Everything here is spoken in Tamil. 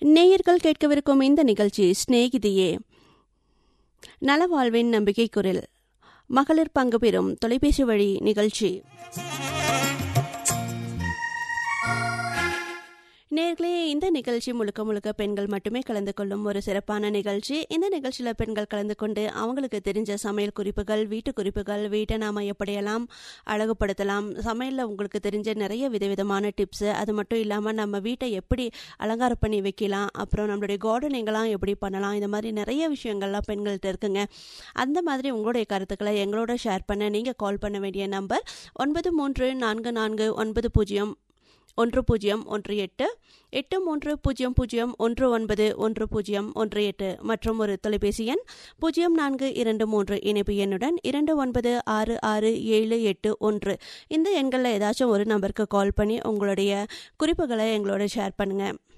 நேயர்கள் கேட்கவிருக்கும் இந்த நிகழ்ச்சி சிநேகிதியே நலவாழ்வின் நம்பிக்கை குரல் மகளிர் பங்கு பெறும் தொலைபேசி வழி நிகழ்ச்சி நேர்களே இந்த நிகழ்ச்சி முழுக்க முழுக்க பெண்கள் மட்டுமே கலந்து கொள்ளும் ஒரு சிறப்பான நிகழ்ச்சி இந்த நிகழ்ச்சியில் பெண்கள் கலந்து கொண்டு அவங்களுக்கு தெரிஞ்ச சமையல் குறிப்புகள் வீட்டு குறிப்புகள் வீட்டை நாம் எப்படியெல்லாம் அழகுபடுத்தலாம் சமையலில் உங்களுக்கு தெரிஞ்ச நிறைய விதவிதமான டிப்ஸு அது மட்டும் இல்லாமல் நம்ம வீட்டை எப்படி அலங்காரம் பண்ணி வைக்கலாம் அப்புறம் நம்மளுடைய கார்டனிங்கெல்லாம் எப்படி பண்ணலாம் இந்த மாதிரி நிறைய விஷயங்கள்லாம் பெண்கள்கிட்ட இருக்குங்க அந்த மாதிரி உங்களுடைய கருத்துக்களை எங்களோட ஷேர் பண்ண நீங்கள் கால் பண்ண வேண்டிய நம்பர் ஒன்பது மூன்று நான்கு நான்கு ஒன்பது பூஜ்ஜியம் ஒன்று பூஜ்ஜியம் ஒன்று எட்டு எட்டு மூன்று பூஜ்ஜியம் பூஜ்ஜியம் ஒன்று ஒன்பது ஒன்று பூஜ்ஜியம் ஒன்று எட்டு மற்றும் ஒரு தொலைபேசி எண் பூஜ்ஜியம் நான்கு இரண்டு மூன்று இணைப்பு எண்ணுடன் இரண்டு ஒன்பது ஆறு ஆறு ஏழு எட்டு ஒன்று இந்த எண்களில் ஏதாச்சும் ஒரு நம்பருக்கு கால் பண்ணி உங்களுடைய குறிப்புகளை எங்களோட ஷேர் பண்ணுங்கள்